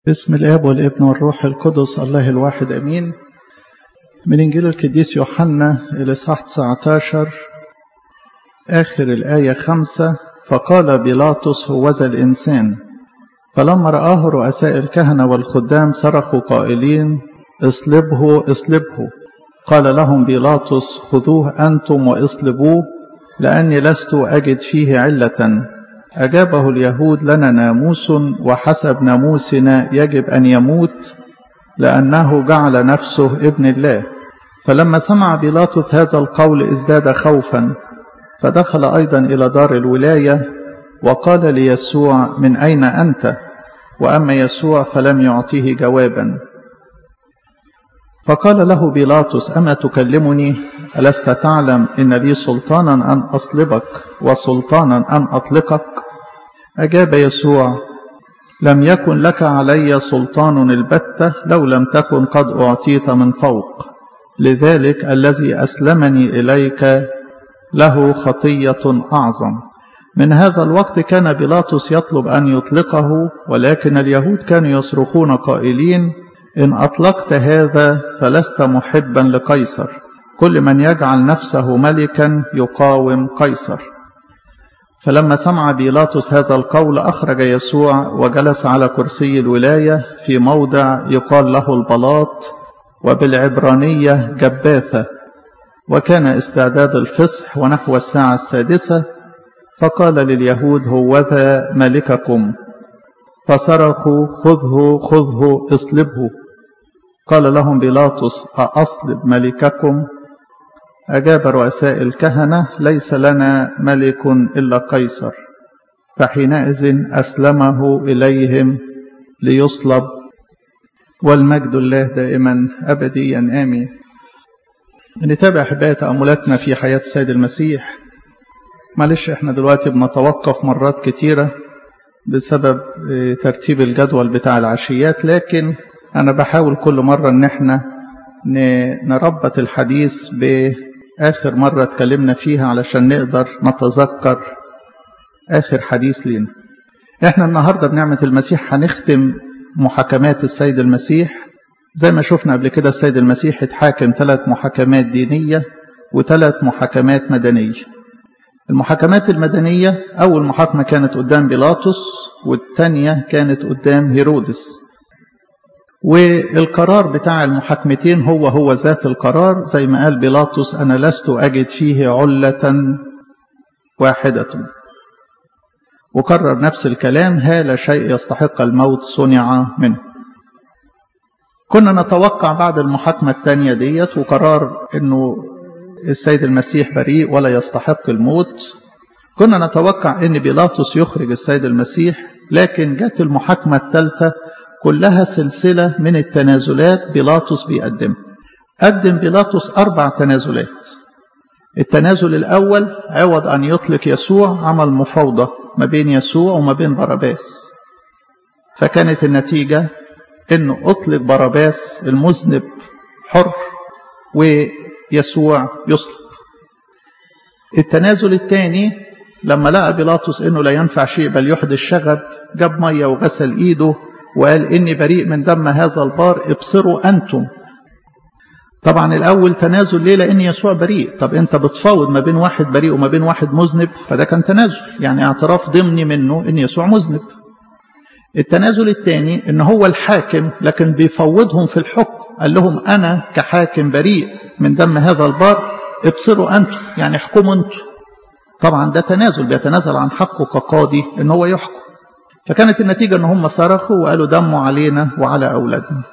بسم الاب والابن والروح القدس الله الواحد امين من انجيل القديس يوحنا الاصحاح 19 اخر الايه خمسة فقال بيلاطس هوذا الانسان فلما رآه رؤساء الكهنة والخدام صرخوا قائلين اصلبه اصلبه قال لهم بيلاطس خذوه أنتم واصلبوه لأني لست أجد فيه علة أجابه اليهود لنا ناموس وحسب ناموسنا يجب أن يموت لأنه جعل نفسه ابن الله فلما سمع بيلاطس هذا القول ازداد خوفا فدخل أيضا إلى دار الولاية وقال ليسوع من أين أنت وأما يسوع فلم يعطيه جوابا فقال له بيلاطس أما تكلمني ألست تعلم إن لي سلطانا أن أصلبك وسلطانا أن أطلقك أجاب يسوع لم يكن لك علي سلطان البتة لو لم تكن قد أعطيت من فوق لذلك الذي أسلمني إليك له خطية أعظم من هذا الوقت كان بيلاطس يطلب أن يطلقه ولكن اليهود كانوا يصرخون قائلين إن أطلقت هذا فلست محبا لقيصر كل من يجعل نفسه ملكا يقاوم قيصر فلما سمع بيلاطس هذا القول أخرج يسوع وجلس على كرسي الولاية في موضع يقال له البلاط وبالعبرانية جباثة وكان استعداد الفصح ونحو الساعة السادسة فقال لليهود هوذا ملككم فصرخوا خذه خذه اصلبه قال لهم بيلاطس أأصلب ملككم أجاب رؤساء الكهنة ليس لنا ملك إلا قيصر فحينئذ أسلمه إليهم ليصلب والمجد الله دائما أبديا آمين نتابع أحبائي تأملاتنا في حياة السيد المسيح معلش احنا دلوقتي بنتوقف مرات كتيرة بسبب ترتيب الجدول بتاع العشيات لكن أنا بحاول كل مرة إن احنا نربط الحديث بآخر مرة اتكلمنا فيها علشان نقدر نتذكر آخر حديث لينا احنا النهاردة بنعمة المسيح هنختم محاكمات السيد المسيح زي ما شفنا قبل كده السيد المسيح اتحاكم ثلاث محاكمات دينية وثلاث محاكمات مدنية المحاكمات المدنية أول محاكمة كانت قدام بيلاطس والثانية كانت قدام هيرودس والقرار بتاع المحاكمتين هو هو ذات القرار زي ما قال بيلاطس أنا لست أجد فيه علة واحدة وكرر نفس الكلام هال شيء يستحق الموت صنع منه كنا نتوقع بعد المحاكمة الثانية ديت وقرار أنه السيد المسيح بريء ولا يستحق الموت كنا نتوقع أن بيلاطس يخرج السيد المسيح لكن جت المحاكمة الثالثة كلها سلسلة من التنازلات بيلاطس بيقدمها قدم بيلاطس أربع تنازلات التنازل الأول عوض أن يطلق يسوع عمل مفاوضة ما بين يسوع وما بين باراباس فكانت النتيجة أنه أطلق باراباس المذنب حر ويسوع يصلب التنازل الثاني لما لقى بيلاطس أنه لا ينفع شيء بل يحدث شغب جاب مية وغسل إيده وقال إني بريء من دم هذا البار ابصروا أنتم طبعا الأول تنازل ليه لأن يسوع بريء طب أنت بتفاوض ما بين واحد بريء وما بين واحد مذنب فده كان تنازل يعني اعتراف ضمني منه إن يسوع مذنب التنازل الثاني إن هو الحاكم لكن بيفوضهم في الحكم قال لهم أنا كحاكم بريء من دم هذا البار ابصروا أنتم يعني احكموا أنتم طبعا ده تنازل بيتنازل عن حقه كقاضي إن هو يحكم فكانت النتيجة ان هم صرخوا وقالوا دموا علينا وعلى أولادنا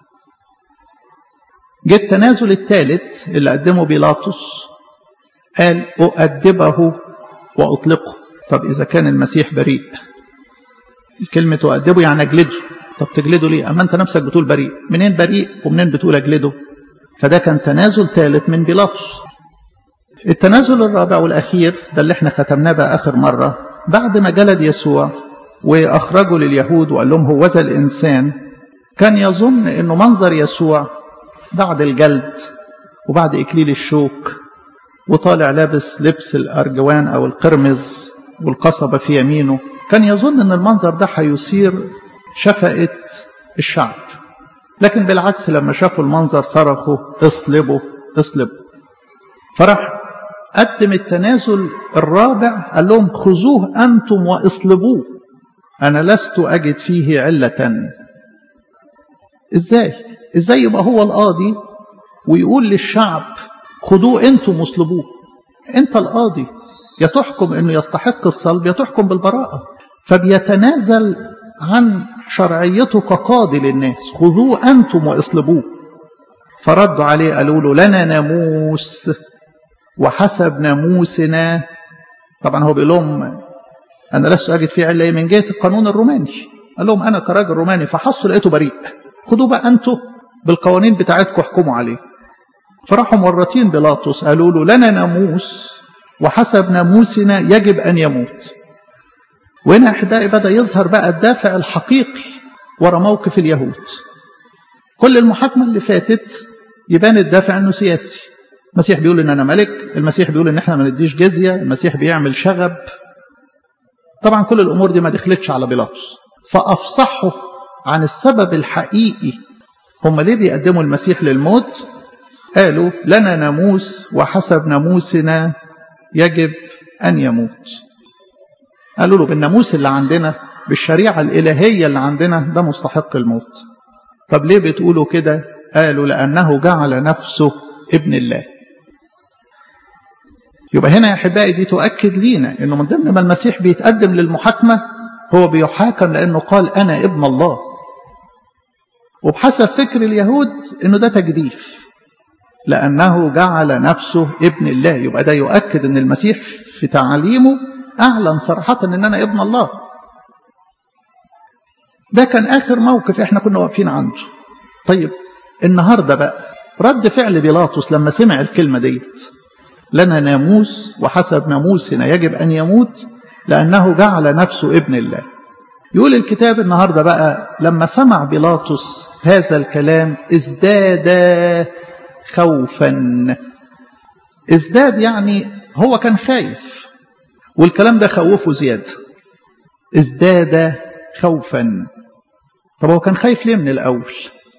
جه التنازل الثالث اللي قدمه بيلاطس قال أؤدبه وأطلقه طب إذا كان المسيح بريء كلمة أؤدبه يعني أجلده طب تجلده ليه أما أنت نفسك بتقول بريء منين بريء ومنين بتقول أجلده فده كان تنازل ثالث من بيلاطس التنازل الرابع والأخير ده اللي احنا ختمناه بقى آخر مرة بعد ما جلد يسوع وأخرجوا لليهود وقال لهم هوذا الإنسان كان يظن أنه منظر يسوع بعد الجلد وبعد إكليل الشوك وطالع لابس لبس الأرجوان أو القرمز والقصبة في يمينه كان يظن أن المنظر ده هيثير شفقة الشعب لكن بالعكس لما شافوا المنظر صرخوا اصلبوا اصلبوا فراح قدم التنازل الرابع قال لهم خذوه أنتم واصلبوه أنا لست أجد فيه علة إزاي إزاي يبقى هو القاضي ويقول للشعب خذوه أنتم واصلبوه أنت القاضي يا تحكم أنه يستحق الصلب يا تحكم بالبراءة فبيتنازل عن شرعيته كقاضي للناس خذوه أنتم واصلبوه فردوا عليه قالوا له لنا ناموس وحسب ناموسنا طبعا هو بيقول لهم أنا لست أجد فيه علة من جهة القانون الروماني قال لهم أنا كراجل روماني فحصوا لقيته بريء خدوه بقى أنتوا بالقوانين بتاعتكم احكموا عليه فراحوا مرتين بيلاطس قالوا له لنا ناموس وحسب ناموسنا يجب أن يموت وهنا أحبائي بدأ يظهر بقى الدافع الحقيقي ورا موقف اليهود كل المحاكمة اللي فاتت يبان الدافع أنه سياسي المسيح بيقول ان انا ملك المسيح بيقول ان احنا ما نديش جزيه المسيح بيعمل شغب طبعا كل الامور دي ما دخلتش على بيلاطس فافصحوا عن السبب الحقيقي هم ليه بيقدموا المسيح للموت قالوا لنا ناموس وحسب ناموسنا يجب ان يموت قالوا له بالناموس اللي عندنا بالشريعه الالهيه اللي عندنا ده مستحق الموت طب ليه بتقولوا كده قالوا لانه جعل نفسه ابن الله يبقى هنا يا احبائي دي تؤكد لينا انه من ضمن ما المسيح بيتقدم للمحاكمه هو بيحاكم لانه قال انا ابن الله وبحسب فكر اليهود انه ده تجديف لانه جعل نفسه ابن الله يبقى ده يؤكد ان المسيح في تعاليمه اعلن صراحه ان انا ابن الله ده كان اخر موقف احنا كنا واقفين عنده طيب النهارده بقى رد فعل بيلاطس لما سمع الكلمه ديت لنا ناموس وحسب ناموسنا يجب أن يموت لأنه جعل نفسه ابن الله يقول الكتاب النهاردة بقى لما سمع بيلاطس هذا الكلام ازداد خوفا ازداد يعني هو كان خايف والكلام ده خوفه زيادة ازداد خوفا طب هو كان خايف ليه من الأول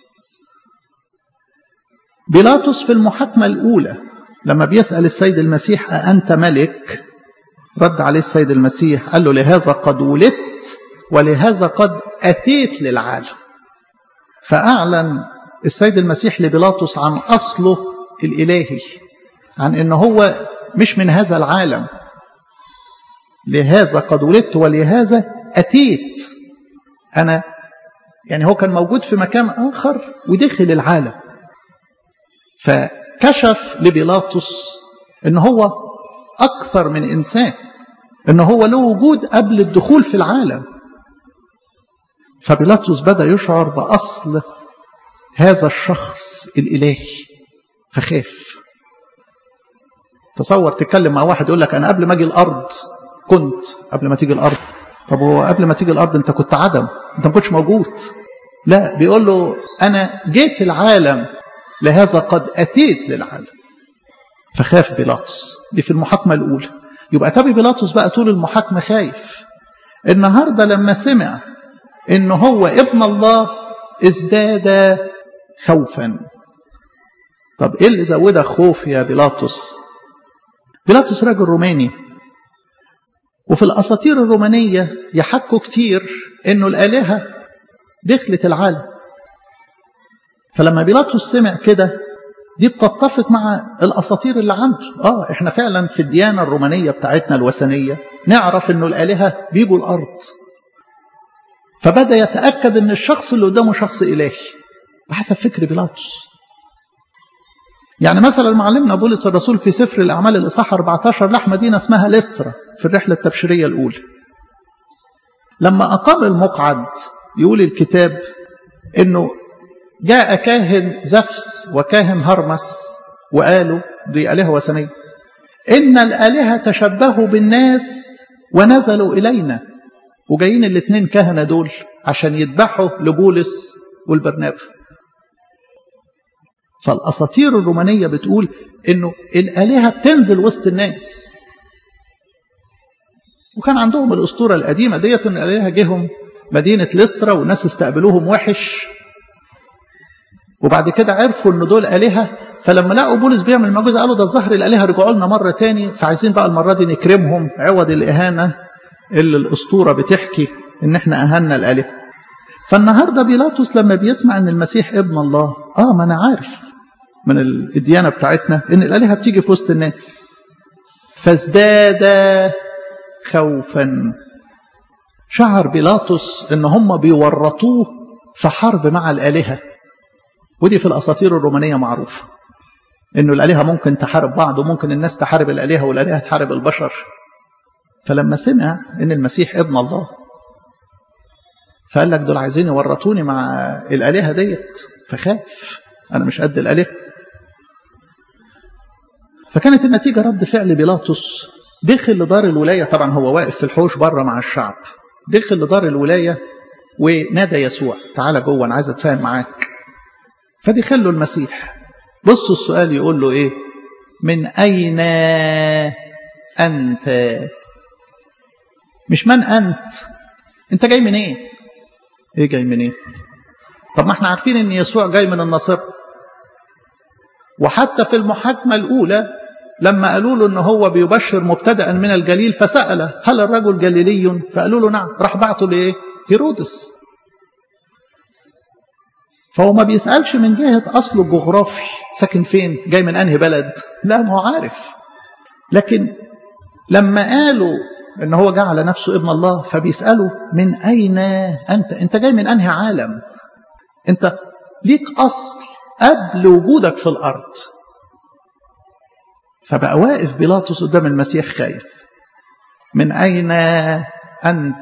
بيلاطس في المحاكمة الأولى لما بيسأل السيد المسيح أأنت ملك رد عليه السيد المسيح قال له لهذا قد ولدت ولهذا قد أتيت للعالم فأعلن السيد المسيح لبيلاطس عن أصله الإلهي عن أنه هو مش من هذا العالم لهذا قد ولدت ولهذا أتيت أنا يعني هو كان موجود في مكان آخر ودخل العالم فكشف لبيلاطس ان هو اكثر من انسان ان هو له وجود قبل الدخول في العالم فبيلاطس بدا يشعر باصل هذا الشخص الالهي فخاف تصور تتكلم مع واحد يقول لك انا قبل ما اجي الارض كنت قبل ما تيجي الارض طب هو قبل ما تيجي الارض انت كنت عدم انت ما كنتش موجود لا بيقول له انا جيت العالم لهذا قد أتيت للعالم فخاف بيلاطس دي في المحاكمة الأولى يبقى تابي بيلاطس بقى طول المحاكمة خايف النهاردة لما سمع إن هو ابن الله ازداد خوفا طب إيه اللي زودك خوف يا بيلاطس بيلاطس راجل روماني وفي الأساطير الرومانية يحكوا كتير إنه الآلهة دخلت العالم فلما بيلاطس سمع كده دي بتتفق مع الاساطير اللي عنده اه احنا فعلا في الديانه الرومانيه بتاعتنا الوثنيه نعرف انه الالهه بيجوا الارض فبدا يتاكد ان الشخص اللي قدامه شخص الهي بحسب فكر بيلاطس يعني مثلا معلمنا بولس الرسول في سفر الاعمال الاصحاح 14 راح مدينه اسمها ليسترا في الرحله التبشيريه الاولى لما اقام المقعد يقول الكتاب انه جاء كاهن زفس وكاهن هرمس وقالوا دي آلهة وثنية إن الآلهة تشبهوا بالناس ونزلوا إلينا وجايين الاثنين كهنة دول عشان يذبحوا لبولس والبرنابا فالأساطير الرومانية بتقول إنه الآلهة بتنزل وسط الناس وكان عندهم الأسطورة القديمة ديت إن الآلهة جيهم مدينة لسترا والناس استقبلوهم وحش وبعد كده عرفوا ان دول آلهة فلما لقوا بولس بيعمل معجزة قالوا ده الظهر الآلهة رجعوا لنا مرة تاني فعايزين بقى المرة دي نكرمهم عوض الإهانة اللي الأسطورة بتحكي ان احنا أهنا الآلهة فالنهاردة بيلاطس لما بيسمع ان المسيح ابن الله اه ما انا عارف من الديانة بتاعتنا ان الآلهة بتيجي في وسط الناس فازداد خوفا شعر بيلاطس ان هم بيورطوه في حرب مع الآلهة ودي في الأساطير الرومانية معروفة انه الآلهة ممكن تحارب بعض وممكن الناس تحارب الآلهة والآلهة تحارب البشر فلما سمع ان المسيح ابن الله فقال لك دول عايزين يورطوني مع الآلهة ديت فخاف أنا مش قد الآلهة فكانت النتيجة رد فعل بيلاطس دخل لدار الولاية طبعا هو واقف في الحوش بره مع الشعب دخل لدار الولاية ونادى يسوع تعالى جوه أنا عايز أتفاهم معاك فدخل له المسيح بصوا السؤال يقول له إيه من أين أنت مش من أنت أنت جاي من إيه إيه جاي من إيه طب ما احنا عارفين ان يسوع جاي من النصر وحتى في المحاكمة الأولى لما قالوا له ان هو بيبشر مبتدأ من الجليل فسأل هل الرجل جليلي فقالوا له نعم راح بعته لإيه هيرودس فهو ما بيسألش من جهة أصله الجغرافي ساكن فين جاي من أنهي بلد لا ما هو عارف لكن لما قالوا ان هو جعل نفسه ابن الله فبيسأله من أين أنت أنت جاي من أنهي عالم أنت ليك أصل قبل وجودك في الأرض فبقى واقف بيلاطس قدام المسيح خايف من أين أنت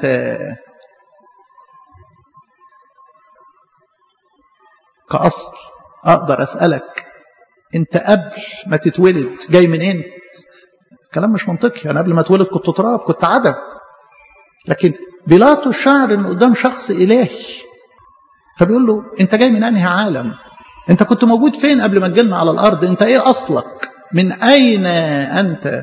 كأصل أقدر أسألك أنت قبل ما تتولد جاي منين كلام مش منطقي أنا قبل ما اتولد كنت تراب كنت عدم لكن بيلاطس شعر إنه قدام شخص إلهي فبيقول له أنت جاي من أنهي عالم أنت كنت موجود فين قبل ما تجيلنا على الأرض أنت إيه أصلك من أين أنت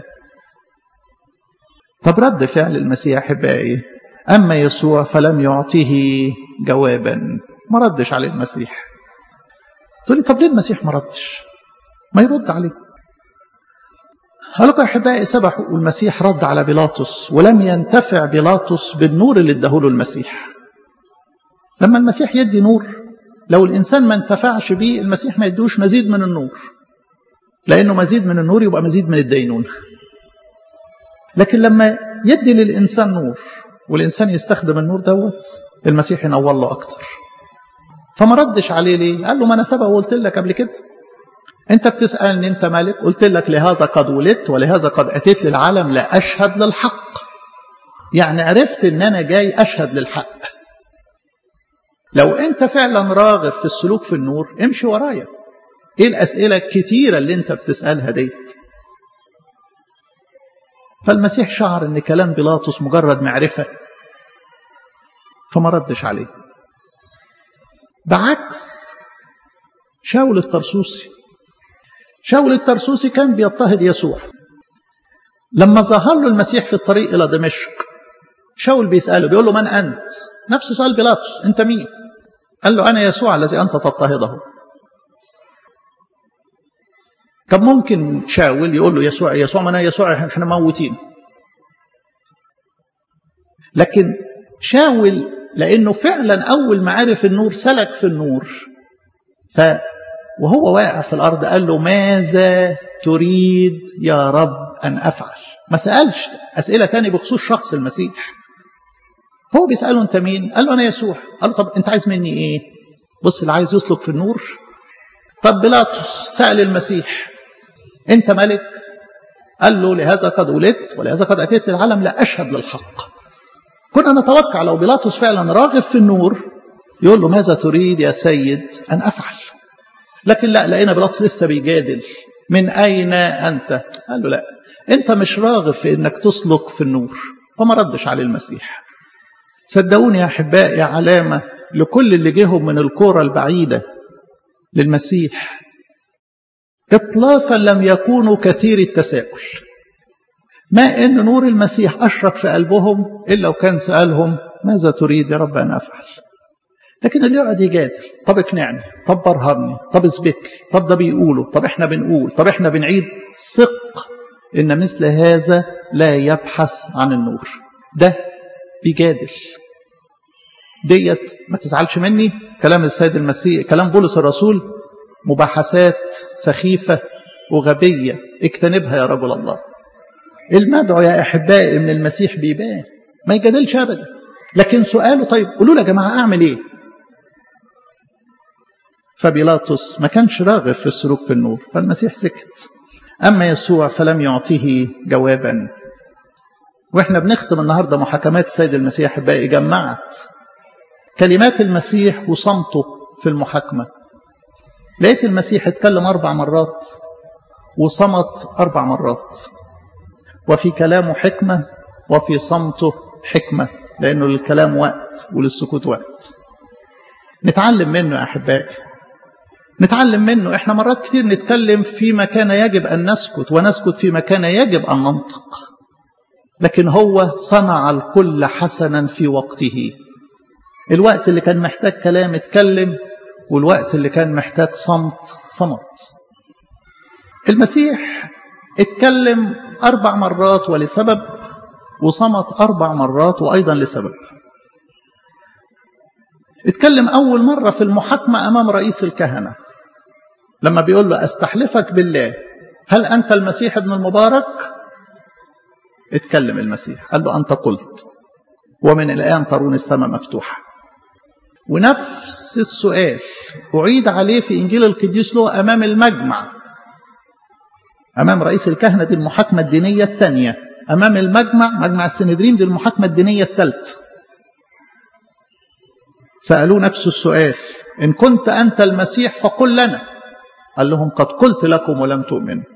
طب رد فعل المسيح أحبائي أما يسوع فلم يعطيه جوابا ما ردش عليه المسيح تقول لي طب ليه المسيح ما ردش ما يرد عليه قال لكم أحبائي سبحوا والمسيح رد على بيلاطس ولم ينتفع بيلاطس بالنور اللي اداهوله المسيح لما المسيح يدي نور لو الإنسان ما انتفعش بيه المسيح ما يدوش مزيد من النور لأنه مزيد من النور يبقى مزيد من الدينون لكن لما يدي للإنسان نور والإنسان يستخدم النور دوت المسيح ينور له أكتر فما ردش عليه ليه قال له ما أنا سبق وقلت لك قبل كده أنت بتسألني أنت مالك قلت لك لهذا قد ولدت ولهذا قد أتيت للعالم لأشهد للحق يعني عرفت أن أنا جاي أشهد للحق لو أنت فعلا راغب في السلوك في النور امشي ورايا ايه الاسئله الكتيره اللي انت بتسالها ديت فالمسيح شعر ان كلام بيلاطس مجرد معرفه فما ردش عليه بعكس شاول الترسوسي شاول الترسوسي كان بيضطهد يسوع لما ظهر له المسيح في الطريق الى دمشق شاول بيساله بيقول له من انت نفسه سؤال بيلاطس انت مين قال له انا يسوع الذي انت تضطهده كان ممكن شاول يقول له يسوع يسوع ما انا يسوع احنا موتين لكن شاول لانه فعلا اول ما عرف النور سلك في النور ف وهو واقع في الارض قال له ماذا تريد يا رب ان افعل ما سالش اسئله تاني بخصوص شخص المسيح هو بيساله انت مين قال له انا يسوع قال له طب انت عايز مني ايه بص اللي عايز يسلك في النور طب بيلاطس سال المسيح انت ملك قال له لهذا قد ولدت ولهذا قد اتيت للعالم لا اشهد للحق كنا نتوقع لو بيلاطس فعلا راغب في النور يقول له ماذا تريد يا سيد ان افعل لكن لا لقينا بيلاطس لسه بيجادل من اين انت قال له لا انت مش راغب في انك تسلك في النور فما ردش عليه المسيح صدقوني يا احبائي علامه لكل اللي جيهم من الكوره البعيده للمسيح اطلاقا لم يكونوا كثير التساؤل ما ان نور المسيح اشرق في قلبهم الا وكان سالهم ماذا تريد يا رب أن أفعل لكن اللي يقعد يجادل طب اقنعني طب برهني طب اثبت لي طب ده بيقولوا طب احنا بنقول طب احنا بنعيد ثق ان مثل هذا لا يبحث عن النور ده بيجادل ديت ما تزعلش مني كلام السيد المسيح كلام بولس الرسول مباحثات سخيفة وغبية اجتنبها يا رجل الله المدعو يا أحبائي من المسيح بيبان ما يجادلش أبدا لكن سؤاله طيب قولوا لي يا جماعة أعمل إيه فبيلاطس ما كانش راغب في السلوك في النور فالمسيح سكت أما يسوع فلم يعطيه جوابا وإحنا بنختم النهاردة محاكمات السيد المسيح أحبائي جمعت كلمات المسيح وصمته في المحاكمة لقيت المسيح اتكلم أربع مرات وصمت أربع مرات وفي كلامه حكمة وفي صمته حكمة لأنه للكلام وقت وللسكوت وقت نتعلم منه يا أحبائي نتعلم منه احنا مرات كتير نتكلم فيما كان يجب أن نسكت ونسكت فيما كان يجب أن ننطق لكن هو صنع الكل حسنا في وقته الوقت اللي كان محتاج كلام اتكلم والوقت اللي كان محتاج صمت صمت المسيح اتكلم أربع مرات ولسبب وصمت أربع مرات وأيضا لسبب اتكلم أول مرة في المحاكمة أمام رئيس الكهنة لما بيقول له أستحلفك بالله هل أنت المسيح ابن المبارك اتكلم المسيح قال له أنت قلت ومن الآن ترون السماء مفتوحة ونفس السؤال أعيد عليه في إنجيل القديس له أمام المجمع أمام رئيس الكهنة دي المحاكمة الدينية الثانية أمام المجمع مجمع السندرين دي المحاكمة الدينية الثالثة سألوه نفس السؤال إن كنت أنت المسيح فقل لنا قال لهم قد قلت لكم ولم تؤمنوا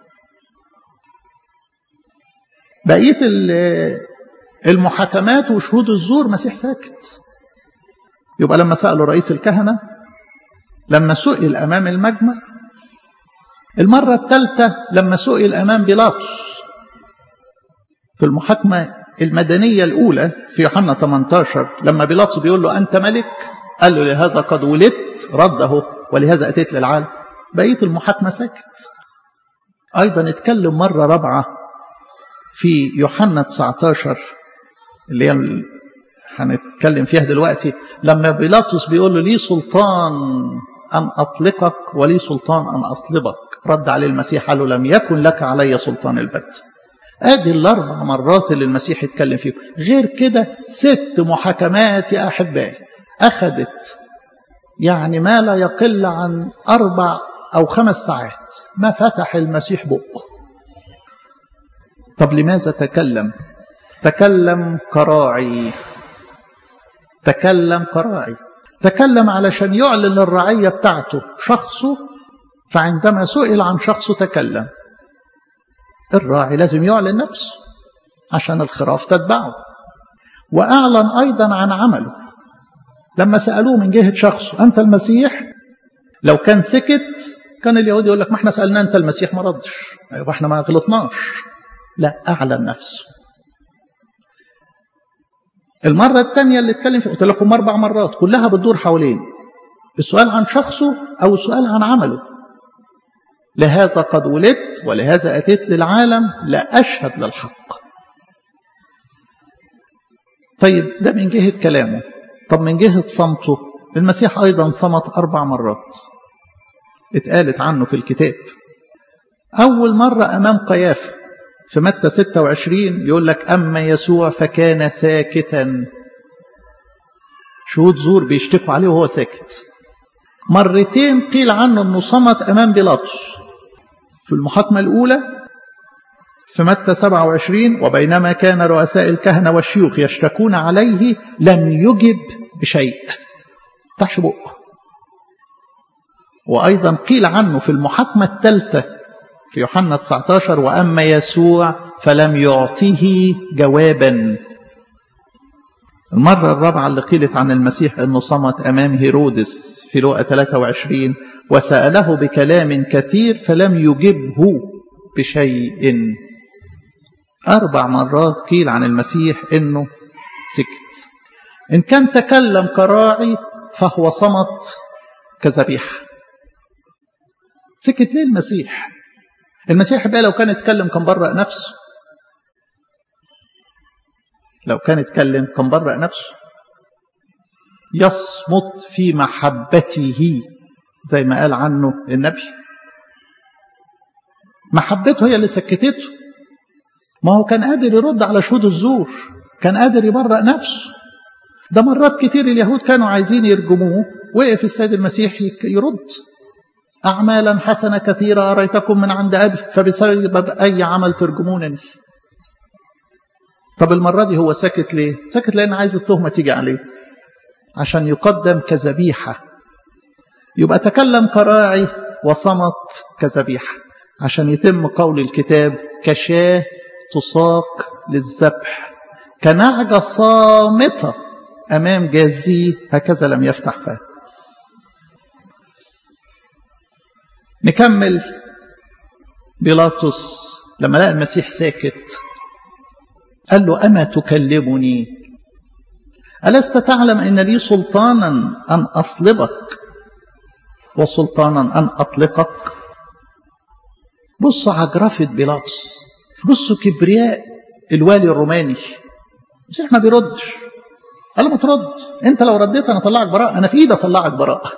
بقية المحاكمات وشهود الزور مسيح ساكت يبقى لما سألوا رئيس الكهنة لما سئل أمام المجمع المرة الثالثة لما سئل أمام بيلاطس في المحاكمة المدنية الأولى في يوحنا 18 لما بيلاطس بيقول له أنت ملك قال له لهذا قد ولدت رده ولهذا أتيت للعالم بقية المحاكمة سكت أيضا اتكلم مرة رابعة في يوحنا 19 اللي هي هنتكلم فيها دلوقتي لما بيلاطس بيقول له لي سلطان أن أطلقك ولي سلطان أن أصلبك رد عليه المسيح قال له لم يكن لك علي سلطان البت ادي الاربع مرات اللي المسيح اتكلم فيهم غير كده ست محاكمات يا احبائي اخذت يعني ما لا يقل عن اربع او خمس ساعات ما فتح المسيح بقه طب لماذا تكلم تكلم كراعي تكلم كراعي تكلم علشان يعلن للرعية بتاعته شخصه فعندما سئل عن شخصه تكلم الراعي لازم يعلن نفسه عشان الخراف تتبعه وأعلن أيضا عن عمله لما سألوه من جهة شخصه أنت المسيح لو كان سكت كان اليهود يقول لك ما احنا سألنا أنت المسيح ما ردش أيوة احنا ما غلطناش لا أعلن نفسه المرة الثانية اللي اتكلم فيها قلت لكم أربع مرات كلها بتدور حوالين السؤال عن شخصه أو السؤال عن عمله لهذا قد ولدت ولهذا أتيت للعالم لا أشهد للحق طيب ده من جهة كلامه طب من جهة صمته المسيح أيضا صمت أربع مرات اتقالت عنه في الكتاب أول مرة أمام قيافة في متى 26 يقول لك أما يسوع فكان ساكتا شهود زور بيشتكوا عليه وهو ساكت مرتين قيل عنه أنه صمت أمام بيلاطس في المحاكمة الأولى في متى 27 وبينما كان رؤساء الكهنة والشيوخ يشتكون عليه لم يجب بشيء فتحش بقه وأيضا قيل عنه في المحاكمة الثالثة في يوحنا 19 وأما يسوع فلم يعطيه جوابا المرة الرابعة اللي قيلت عن المسيح أنه صمت أمام هيرودس في لوقا 23 وسأله بكلام كثير فلم يجبه بشيء أربع مرات قيل عن المسيح أنه سكت إن كان تكلم كراعي فهو صمت كذبيحة سكت ليه المسيح المسيح بقى لو كان اتكلم كان برأ نفسه لو كان اتكلم كان برأ نفسه يصمت في محبته زي ما قال عنه النبي محبته هي اللي سكتته ما هو كان قادر يرد على شهود الزور كان قادر يبرأ نفسه ده مرات كتير اليهود كانوا عايزين يرجموه وقف السيد المسيح يرد أعمالا حسنة كثيرة أريتكم من عند أبي فبسبب أي عمل ترجمونني طب المرة دي هو ساكت ليه؟ ساكت لأن عايز التهمة تيجي عليه عشان يقدم كذبيحة يبقى تكلم كراعي وصمت كذبيحة عشان يتم قول الكتاب كشاه تساق للذبح كنعجة صامتة أمام جازيه هكذا لم يفتح فاه نكمل بيلاطس لما لقى المسيح ساكت قال له أما تكلمني ألست تعلم أن لي سلطانا أن أصلبك وسلطانا أن أطلقك بصوا عجرفة بيلاطس بصوا كبرياء الوالي الروماني المسيح ما بيردش قال له ما ترد انت لو رديت انا اطلعك براءه انا في ايدي اطلعك براءه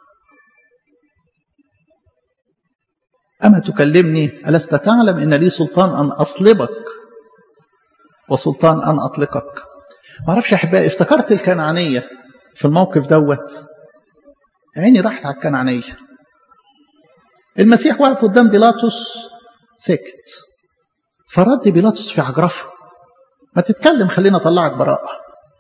اما تكلمني الست تعلم ان لي سلطان ان اصلبك وسلطان ان اطلقك ما اعرفش يا احبائي افتكرت الكنعانيه في الموقف دوت عيني راحت على الكنعانيه المسيح واقف قدام بيلاطس ساكت فرد بيلاطس في عجرفه ما تتكلم خلينا اطلعك براءه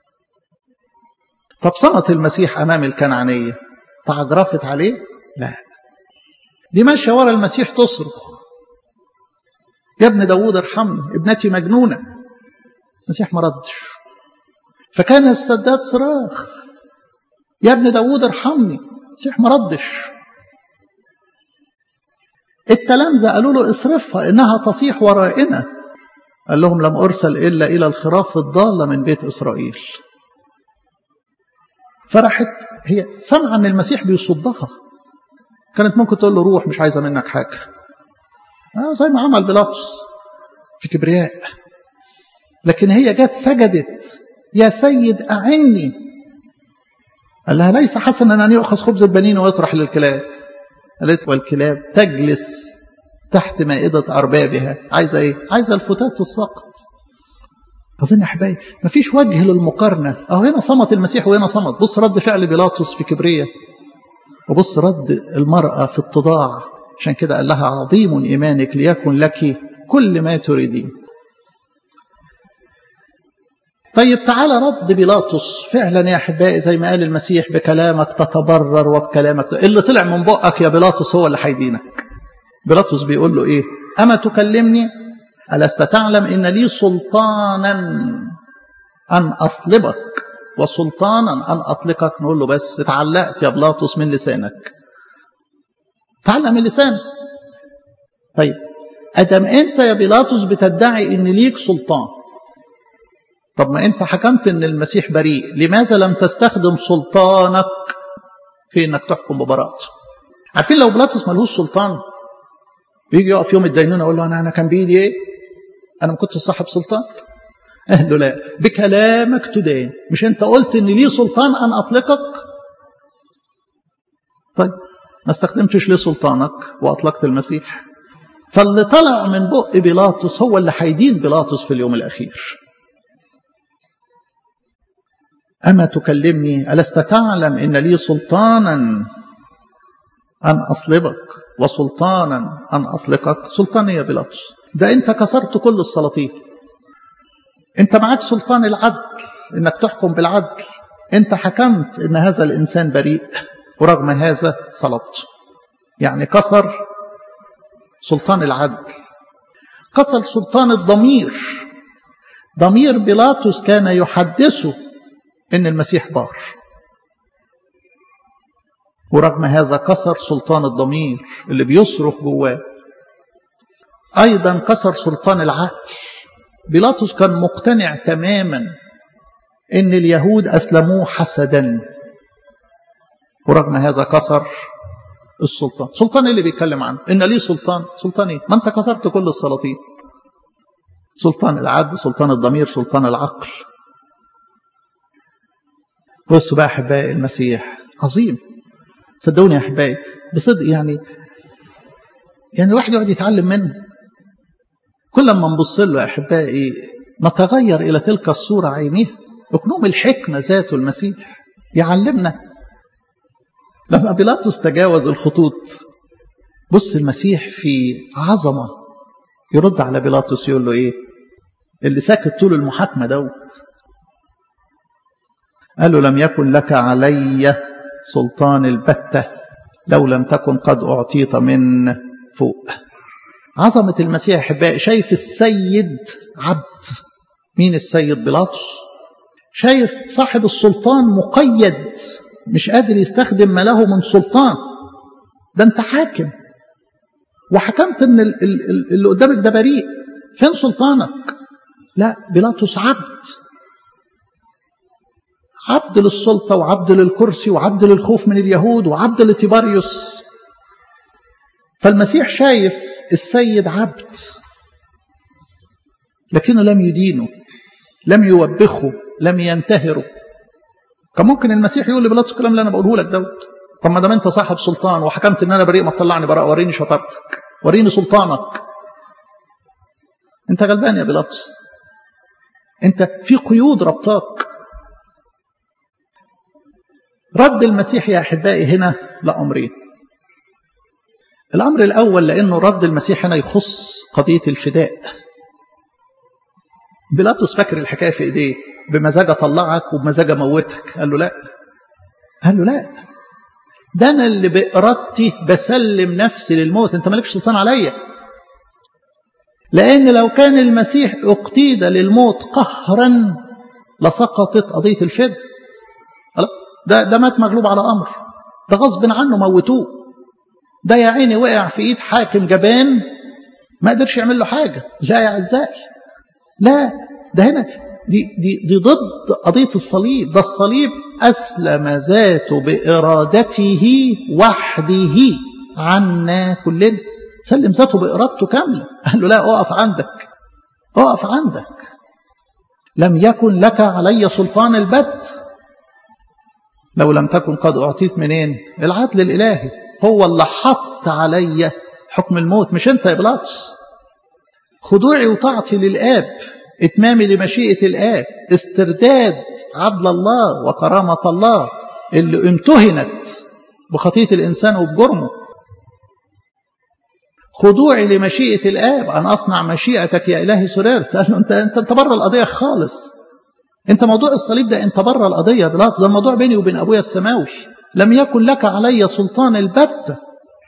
طب صمت المسيح امام الكنعانيه تعجرفت عليه لا دي ماشيه ورا المسيح تصرخ يا ابن داوود ارحمني ابنتي مجنونه المسيح ما ردش فكان السداد صراخ يا ابن داوود ارحمني المسيح ما ردش التلامذة قالوا له اصرفها إنها تصيح ورائنا قال لهم لم أرسل إلا إلى الخراف الضالة من بيت إسرائيل فرحت هي سمع أن المسيح بيصدها كانت ممكن تقول له روح مش عايزة منك حاجة آه زي ما عمل بيلاطس في كبرياء لكن هي جت سجدت يا سيد أعني قال لها ليس حسنا أن يؤخذ خبز البنين ويطرح للكلاب قالت والكلاب تجلس تحت مائدة أربابها عايزة إيه؟ عايزة الفتات السقط أظن يا أحبائي مفيش وجه للمقارنة أهو هنا صمت المسيح وهنا صمت بص رد فعل بيلاطس في كبرية وبص رد المرأة في اتضاع عشان كده قال لها عظيم إيمانك ليكن لك كل ما تريدين طيب تعالى رد بيلاطس فعلا يا احبائي زي ما قال المسيح بكلامك تتبرر وبكلامك اللي طلع من بقك يا بيلاطس هو اللي هيدينك بيلاطس بيقول له ايه اما تكلمني الست تعلم ان لي سلطانا ان اصلبك وسلطانا ان اطلقك نقول له بس اتعلقت يا بيلاطس من لسانك تعلق من لسانك طيب ادم انت يا بيلاطس بتدعي ان ليك سلطان طب ما انت حكمت ان المسيح بريء لماذا لم تستخدم سلطانك في انك تحكم ببراءته عارفين لو بيلاطس ملهوش سلطان بيجي يقف يوم الدينونه يقول له انا انا كان بايدي ايه انا ما كنتش صاحب سلطان قال له لا بكلامك تدين مش انت قلت ان لي سلطان ان اطلقك طيب ما استخدمتش ليه سلطانك واطلقت المسيح فاللي طلع من بق بيلاطس هو اللي هيدين بيلاطس في اليوم الاخير أما تكلمني ألست تعلم إن لي سلطانا أن أصلبك وسلطانا أن أطلقك سلطان يا بيلاطس ده أنت كسرت كل السلاطين أنت معاك سلطان العدل إنك تحكم بالعدل أنت حكمت إن هذا الإنسان بريء ورغم هذا صلبت يعني كسر سلطان العدل كسر سلطان الضمير ضمير بيلاطس كان يحدثه ان المسيح بار ورغم هذا كسر سلطان الضمير اللي بيصرخ جواه ايضا كسر سلطان العقل بيلاطس كان مقتنع تماما ان اليهود اسلموه حسدا ورغم هذا كسر السلطان سلطان اللي بيتكلم عنه ان ليه سلطان سلطان ايه ما انت كسرت كل السلاطين سلطان العدل سلطان الضمير سلطان العقل بصوا بقى احبائي المسيح عظيم صدقوني يا احبائي بصدق يعني يعني الواحد يقعد يتعلم منه كل ما نبص له يا احبائي نتغير الى تلك الصوره عينيه اكنوم الحكمه ذاته المسيح يعلمنا لما بيلاطس تجاوز الخطوط بص المسيح في عظمه يرد على بيلاطس يقول له ايه اللي ساكت طول المحاكمه دوت قال له لم يكن لك علي سلطان البته لو لم تكن قد اعطيت من فوق عظمه المسيح احبائي شايف السيد عبد مين السيد بيلاطس شايف صاحب السلطان مقيد مش قادر يستخدم ما له من سلطان ده انت حاكم وحكمت ان اللي قدامك ده بريء فين سلطانك لا بيلاطس عبد عبد للسلطه وعبد للكرسي وعبد للخوف من اليهود وعبد لتيباريوس فالمسيح شايف السيد عبد لكنه لم يدينه لم يوبخه لم ينتهره كان ممكن المسيح يقول لبيلاطس الكلام اللي انا بقوله لك دوت طب ما دام انت صاحب سلطان وحكمت ان انا بريء ما تطلعني براء وريني شطارتك وريني سلطانك انت غلبان يا بيلاطس انت في قيود ربطاك رد المسيح يا احبائي هنا لامرين الامر الاول لانه رد المسيح هنا يخص قضيه الفداء بيلاطس فاكر الحكايه في ايديه بمزاج اطلعك وبمزاج اموتك قال له لا قال له لا ده انا اللي بارادتي بسلم نفسي للموت انت مالكش سلطان عليا لان لو كان المسيح اقتيد للموت قهرا لسقطت قضيه الفداء ده ده مات مغلوب على امر ده غصب عنه موتوه ده يا عيني وقع في ايد حاكم جبان ما قدرش يعمل له حاجه لا يا اعزائي لا ده هنا دي, دي, دي ضد قضية الصليب ده الصليب أسلم ذاته بإرادته وحده عنا كلنا سلم ذاته بإرادته كاملة قال له لا أقف عندك أقف عندك لم يكن لك علي سلطان البت لو لم تكن قد أعطيت منين العدل الإلهي هو اللي حط علي حكم الموت مش أنت يا بلاطس خضوعي وطاعتي للآب إتمامي لمشيئة الآب استرداد عدل الله وكرامة الله اللي امتهنت بخطية الإنسان وبجرمه خضوعي لمشيئة الآب أن أصنع مشيئتك يا إلهي سررت قال له أنت أنت أنت بره القضية خالص أنت موضوع الصليب ده أنت بره القضية بلاط ده الموضوع بيني وبين أبويا السماوي لم يكن لك علي سلطان البتة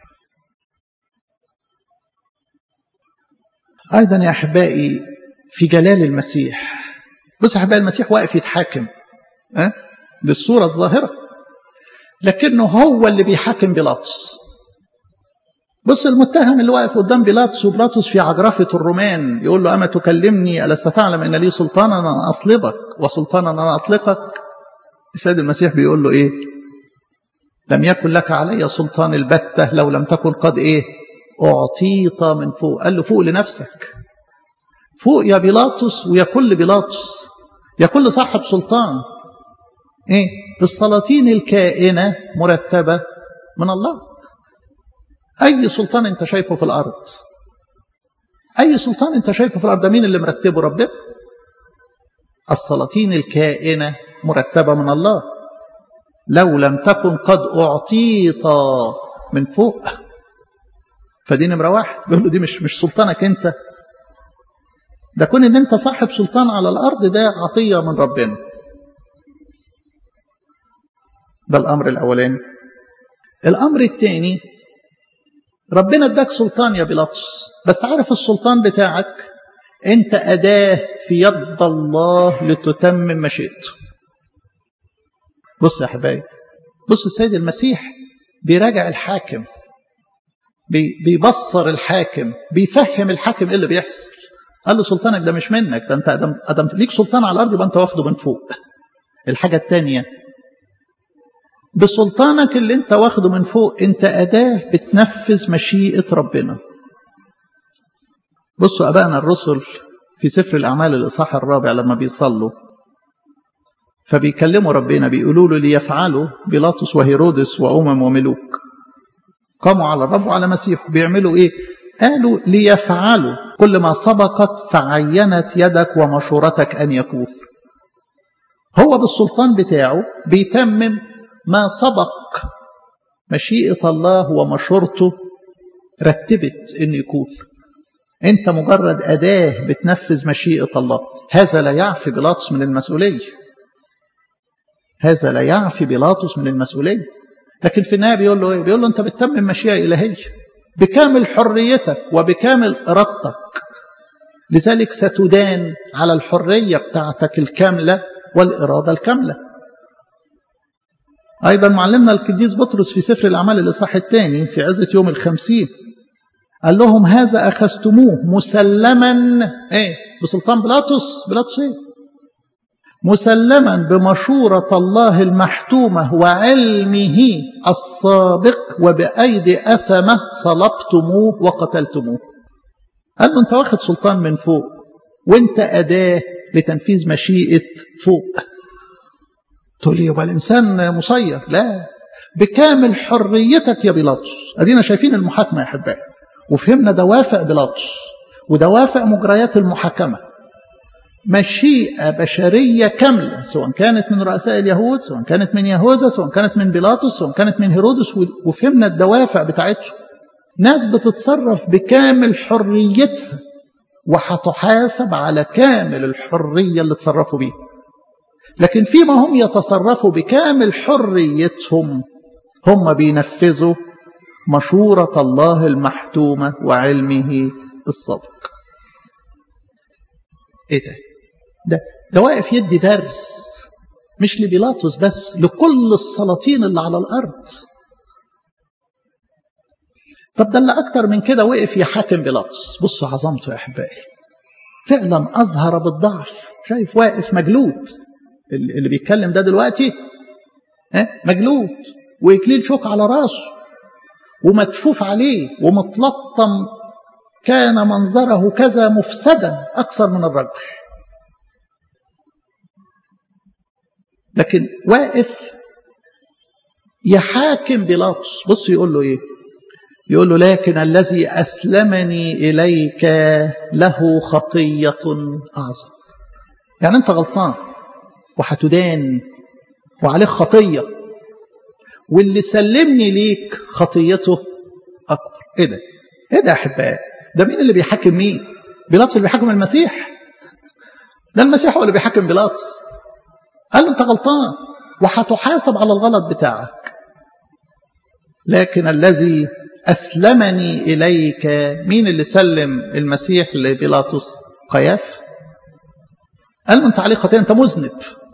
أيضا يا أحبائي في جلال المسيح بص يا أحبائي المسيح واقف يتحاكم أه؟ دي الصورة الظاهرة لكنه هو اللي بيحاكم بيلاطس بص المتهم اللي واقف قدام بيلاطس وبيلاطس في عجرفة الرومان يقول له أما تكلمني ألست تعلم أن لي سلطانا أن أصلبك وسلطانا أن أطلقك السيد المسيح بيقول له إيه لم يكن لك علي سلطان البتة لو لم تكن قد إيه أعطيت من فوق قال له فوق لنفسك فوق يا بيلاطس ويا كل بيلاطس يا كل صاحب سلطان ايه السلاطين الكائنة مرتبة من الله أي سلطان أنت شايفه في الأرض أي سلطان أنت شايفه في الأرض مين اللي مرتبه ربنا السلاطين الكائنة مرتبة من الله لو لم تكن قد أعطيت من فوق فدي نمرة واحد بيقول له دي مش مش سلطانك أنت ده كون ان انت صاحب سلطان على الارض ده عطيه من ربنا ده الامر الاولاني الامر الثاني ربنا اداك سلطان يا بيلاطس بس عارف السلطان بتاعك انت اداه في يد الله لتتمم مشيئته بص يا حبايبي بص السيد المسيح بيراجع الحاكم بيبصر الحاكم بيفهم الحاكم ايه اللي بيحصل قال له سلطانك ده مش منك ده انت ادم ادم ليك سلطان على الارض يبقى انت واخده من فوق الحاجة التانية بسلطانك اللي انت واخده من فوق انت أداة بتنفذ مشيئة ربنا بصوا أبائنا الرسل في سفر الأعمال الإصحاح الرابع لما بيصلوا فبيكلموا ربنا بيقولوا له ليفعلوا بيلاطس وهيرودس وأمم وملوك قاموا على الرب وعلى مسيح بيعملوا إيه قالوا ليفعلوا كل ما سبقت فعينت يدك ومشورتك أن يكون هو بالسلطان بتاعه بيتمم ما سبق مشيئة الله ومشورته رتبت أن يكون أنت مجرد أداة بتنفذ مشيئة الله هذا لا يعفي بيلاطس من المسؤولية هذا لا يعفي بيلاطس من المسؤولية لكن في النهاية بيقول له إيه؟ بيقول له أنت بتتمم مشيئة إلهية بكامل حريتك وبكامل إرادتك لذلك ستدان على الحرية بتاعتك الكاملة والإرادة الكاملة أيضا معلمنا القديس بطرس في سفر الأعمال الإصحاح الثاني في عزة يوم الخمسين قال لهم هذا أخذتموه مسلما إيه بسلطان بيلاطس بيلاطس إيه مسلما بمشورة الله المحتومة وعلمه السابق وبأيدي أثمة صلبتموه وقتلتموه قال له أنت واخد سلطان من فوق وأنت أداة لتنفيذ مشيئة فوق تقول لي يبقى الإنسان مسير لا بكامل حريتك يا بيلاطس أدينا شايفين المحاكمة يا أحبائي وفهمنا دوافع بيلاطس ودوافع مجريات المحاكمة مشيئة بشرية كاملة سواء كانت من رؤساء اليهود سواء كانت من يهوذا سواء كانت من بيلاطس سواء كانت من هيرودس وفهمنا الدوافع بتاعتهم ناس بتتصرف بكامل حريتها وهتحاسب على كامل الحرية اللي تصرفوا بيها لكن فيما هم يتصرفوا بكامل حريتهم هم بينفذوا مشورة الله المحتومة وعلمه السابق ايه ده ده ده واقف يدي درس مش لبيلاطس بس لكل السلاطين اللي على الارض طب ده اللي اكتر من كده وقف يحاكم بيلاطس بصوا عظمته يا احبائي فعلا اظهر بالضعف شايف واقف مجلود اللي بيتكلم ده دلوقتي ها مجلود واكليل شوك على راسه ومدفوف عليه ومتلطم كان منظره كذا مفسدا اكثر من الرجل لكن واقف يحاكم بيلاطس بص يقول له ايه يقول له لكن الذي اسلمني اليك له خطيه اعظم يعني انت غلطان وهتدان وعليك خطيه واللي سلمني ليك خطيته اكبر ايه ده ايه ده يا احبائي ده مين اللي بيحاكم مين بيلاطس اللي بيحاكم المسيح ده المسيح هو اللي بيحاكم بيلاطس قال له انت غلطان وهتحاسب على الغلط بتاعك لكن الذي اسلمني اليك مين اللي سلم المسيح لبيلاطس قياف قال له انت عليك خطيه انت مذنب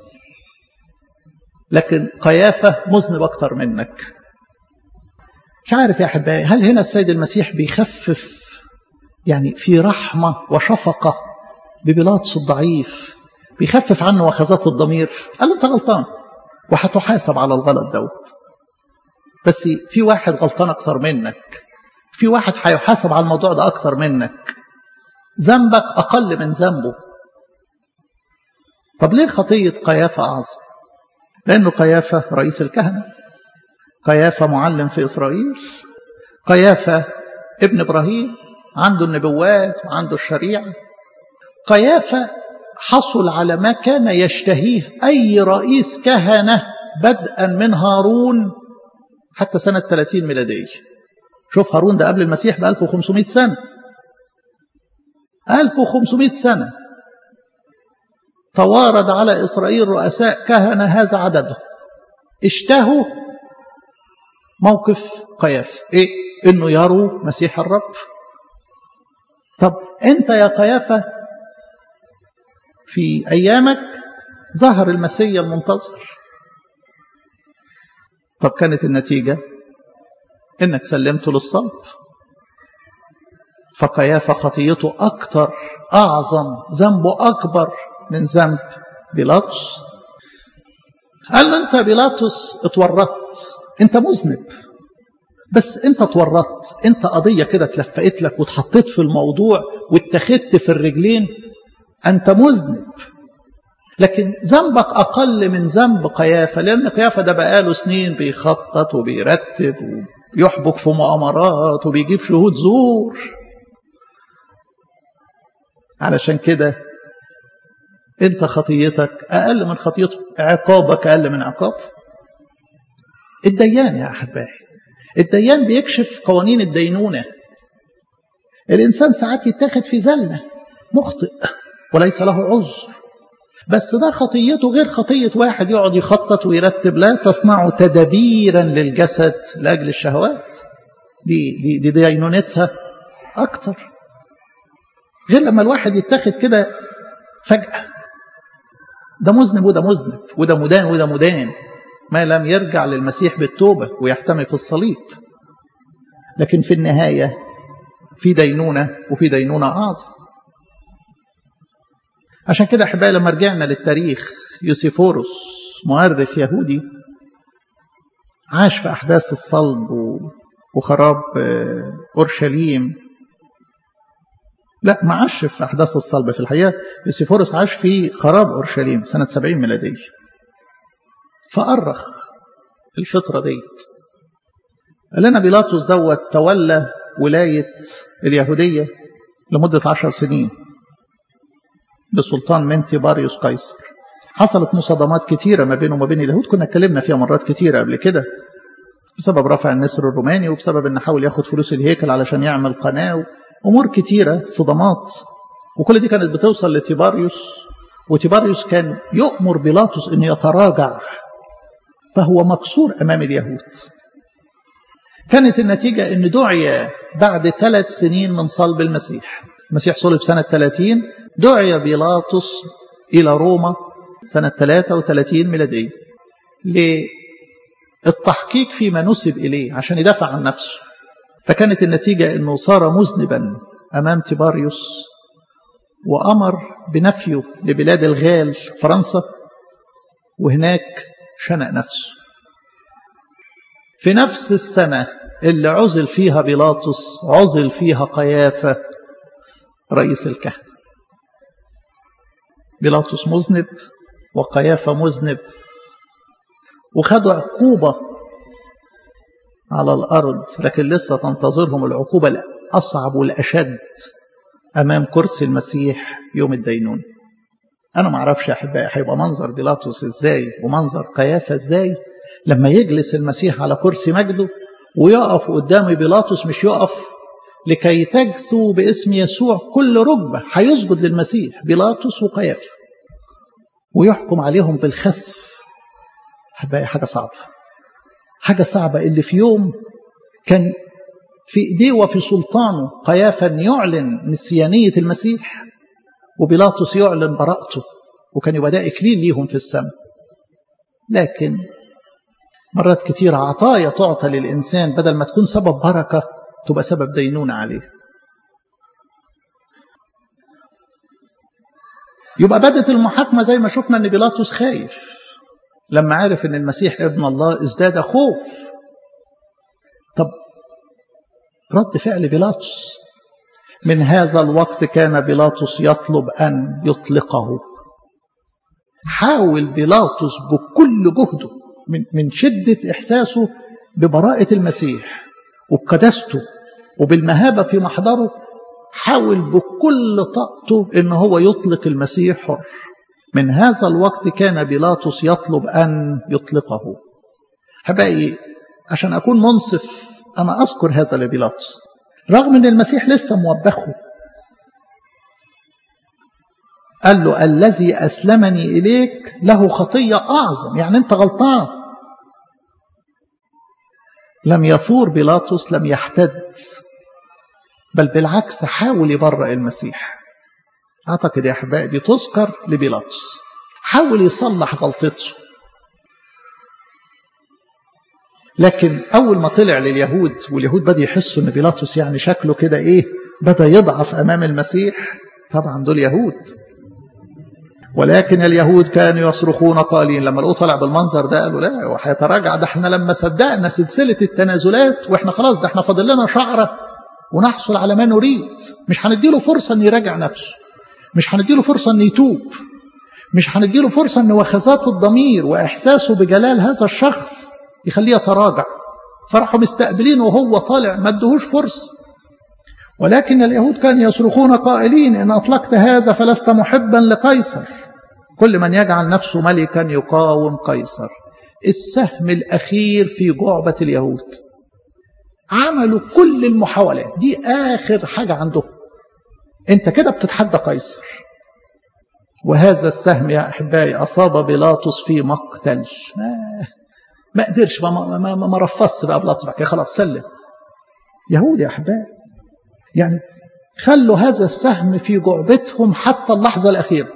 لكن قيافه مذنب اكتر منك مش عارف يا احبائي هل هنا السيد المسيح بيخفف يعني في رحمه وشفقه ببيلاطس الضعيف بيخفف عنه وخزات الضمير قال له انت غلطان وهتحاسب على الغلط دوت بس في واحد غلطان اكتر منك في واحد هيحاسب على الموضوع ده اكتر منك ذنبك اقل من ذنبه طب ليه خطيه قيافه اعظم لانه قيافه رئيس الكهنه قيافه معلم في اسرائيل قيافه ابن ابراهيم عنده النبوات وعنده الشريعه قيافه حصل على ما كان يشتهيه أي رئيس كهنة بدءا من هارون حتى سنة 30 ميلادية شوف هارون ده قبل المسيح ب 1500 سنة 1500 سنة توارد على إسرائيل رؤساء كهنة هذا عددهم اشتهوا موقف قياف ايه انه يروا مسيح الرب طب انت يا قيافه في أيامك ظهر المسيا المنتظر طب كانت النتيجة إنك سلمته للصلب فقيافة خطيته أكتر أعظم ذنبه أكبر من ذنب بيلاطس قال له انت بيلاطس اتورطت انت مذنب بس انت اتورطت انت قضيه كده اتلفقت لك واتحطيت في الموضوع واتخذت في الرجلين انت مذنب لكن ذنبك اقل من ذنب قيافه لان قيافه ده بقاله سنين بيخطط وبيرتب ويحبك في مؤامرات وبيجيب شهود زور علشان كده انت خطيتك اقل من خطيته عقابك اقل من عقابه الديان يا احبائي الديان بيكشف قوانين الدينونه الانسان ساعات يتاخد في زله مخطئ وليس له عذر بس ده خطيته غير خطيه واحد يقعد يخطط ويرتب لا تصنع تدابيرا للجسد لاجل الشهوات دي دي دي دينونتها اكتر غير لما الواحد يتاخد كده فجاه ده مذنب وده مذنب وده مدان وده مدان ما لم يرجع للمسيح بالتوبة ويحتمي في الصليب لكن في النهاية في دينونة وفي دينونة أعظم عشان كده أحبائي لما رجعنا للتاريخ يوسيفوروس مؤرخ يهودي عاش في أحداث الصلب وخراب أورشليم لا ما عاش في أحداث الصلب في الحقيقة يوسيفورس عاش في خراب أورشليم سنة 70 ميلادية فأرخ الفترة ديت قال لنا بيلاطس دوت تولى ولاية اليهودية لمدة عشر سنين بسلطان منتي باريوس قيصر حصلت مصادمات كتيرة ما بينه وما بين اليهود كنا اتكلمنا فيها مرات كتيرة قبل كده بسبب رفع النسر الروماني وبسبب ان حاول ياخد فلوس الهيكل علشان يعمل قناه امور كتيره صدمات وكل دي كانت بتوصل لتيباريوس وتيباريوس كان يؤمر بيلاطس انه يتراجع فهو مكسور امام اليهود كانت النتيجه ان دعي بعد ثلاث سنين من صلب المسيح المسيح صلب سنه 30 دعي بيلاطس الى روما سنه 33 ميلاديه للتحقيق فيما نسب اليه عشان يدافع عن نفسه فكانت النتيجة أنه صار مذنبا أمام تيباريوس وأمر بنفيه لبلاد الغال فرنسا وهناك شنق نفسه في نفس السنة اللي عزل فيها بيلاطس عزل فيها قيافة رئيس الكهنة بيلاطس مذنب وقيافة مذنب وخدوا عقوبة على الأرض لكن لسه تنتظرهم العقوبة الأصعب والأشد أمام كرسي المسيح يوم الدينون أنا ما أعرفش يا أحبائي هيبقى منظر بيلاطس إزاي ومنظر قيافة إزاي لما يجلس المسيح على كرسي مجده ويقف قدام بيلاطس مش يقف لكي تجثو باسم يسوع كل ركبة هيسجد للمسيح بيلاطس وقيافة ويحكم عليهم بالخسف أحبائي حاجة صعبة حاجة صعبة اللي في يوم كان في ايديه وفي سلطانه قيافا يعلن نسيانية المسيح وبيلاطس يعلن براءته وكان يبقى ده إكليل ليهم في السماء لكن مرات كتير عطايا تعطى للإنسان بدل ما تكون سبب بركة تبقى سبب دينونة عليه يبقى بدت المحاكمة زي ما شفنا أن بيلاطس خايف لما عرف أن المسيح ابن الله ازداد خوف طب رد فعل بيلاطس من هذا الوقت كان بيلاطس يطلب أن يطلقه حاول بيلاطس بكل جهده من, من شدة إحساسه ببراءة المسيح وبقداسته وبالمهابة في محضره حاول بكل طاقته ان هو يطلق المسيح حر من هذا الوقت كان بيلاطس يطلب ان يطلقه حبايبي عشان اكون منصف انا اذكر هذا لبيلاطس رغم ان المسيح لسه موبخه قال له الذي اسلمني اليك له خطيه اعظم يعني انت غلطان لم يثور بيلاطس لم يحتد بل بالعكس حاول يبرئ المسيح أعتقد يا أحبائي دي تذكر لبيلاطس حاول يصلح غلطته لكن أول ما طلع لليهود واليهود بدأوا يحسوا إن بيلاطس يعني شكله كده إيه بدأ يضعف أمام المسيح طبعا دول يهود ولكن اليهود كانوا يصرخون قائلين لما لقوه طلع بالمنظر ده قالوا لا وهيتراجع ده احنا لما صدقنا سلسله التنازلات واحنا خلاص ده احنا فاضل لنا شعره ونحصل على ما نريد مش هنديله فرصه ان يراجع نفسه مش هنديله فرصه ان يتوب مش هنديله فرصه ان وخزات الضمير واحساسه بجلال هذا الشخص يخليه يتراجع فراحوا مستقبلين وهو طالع ما ادهوش فرصه ولكن اليهود كانوا يصرخون قائلين إن أطلقت هذا فلست محبا لقيصر كل من يجعل نفسه ملكا يقاوم قيصر السهم الأخير في جعبة اليهود عملوا كل المحاولات دي آخر حاجة عندهم أنت كده بتتحدى قيصر وهذا السهم يا أحبائي أصاب بيلاطس في مقتل ما, ما قدرش ما, ما, ما, ما رفص بقى بيلاطس بقى خلاص سلم يهود يا أحبائي يعني خلوا هذا السهم في جعبتهم حتى اللحظة الأخيرة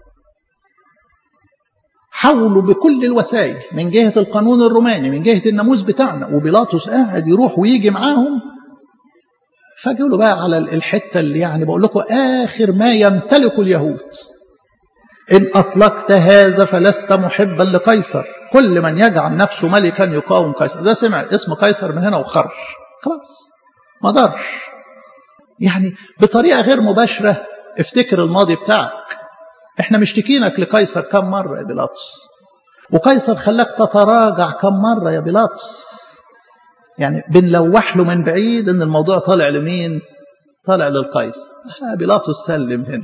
حاولوا بكل الوسائل من جهة القانون الروماني من جهة الناموس بتاعنا وبيلاطس قاعد يروح ويجي معاهم فجوا بقى على الحتة اللي يعني بقول لكم آخر ما يمتلك اليهود إن أطلقت هذا فلست محبا لقيصر كل من يجعل نفسه ملكا يقاوم قيصر ده سمع اسم قيصر من هنا وخرج خلاص ما دارش يعني بطريقة غير مباشرة افتكر الماضي بتاعك احنا مشتكينك لقيصر كم مرة يا بيلاطس وقيصر خلاك تتراجع كم مرة يا بيلاطس يعني بنلوح له من بعيد ان الموضوع طالع لمين طالع للقيصر بيلاطس سلم هنا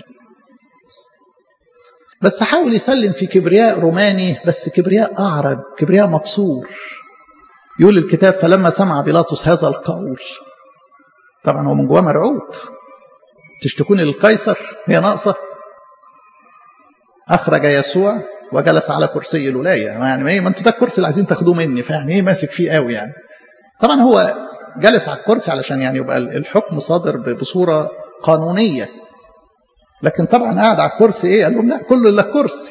بس حاول يسلم في كبرياء روماني بس كبرياء أعرج كبرياء مكسور يقول الكتاب فلما سمع بيلاطس هذا القول طبعا هو من جواه مرعوب تشتكوني للقيصر هي ناقصة أخرج يسوع وجلس على كرسي الولاية يعني ايه ما انتوا ده الكرسي اللي عايزين تاخدوه مني فيعني ايه ماسك فيه قوي يعني طبعا هو جلس على الكرسي علشان يعني يبقى الحكم صادر بصورة قانونية لكن طبعا قاعد على الكرسي ايه قال لهم لا كله الا الكرسي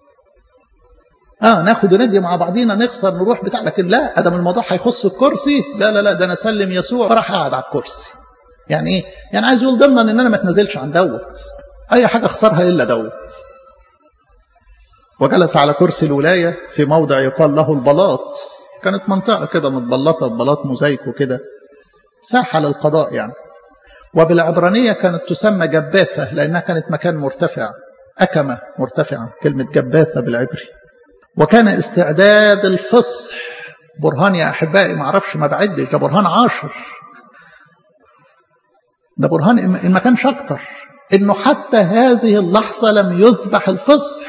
اه ناخد وندي مع بعضينا نخسر نروح بتاع لكن لا ادم الموضوع هيخص الكرسي لا لا لا ده انا اسلم يسوع فراح قاعد على الكرسي يعني ايه يعني عايز يقول ضمنا ان انا ما اتنازلش عن دوت اي حاجه اخسرها الا دوت وجلس على كرسي الولايه في موضع يقال له البلاط كانت منطقه كده متبلطه ببلاط موزايك وكده ساحه للقضاء يعني وبالعبرانيه كانت تسمى جباثه لانها كانت مكان مرتفع أكمة مرتفعة كلمة جباثة بالعبري وكان استعداد الفصح برهان يا أحبائي ما أعرفش ما بعدش ده برهان عاشر ده برهان إن ما كانش أكتر إنه حتى هذه اللحظة لم يذبح الفصح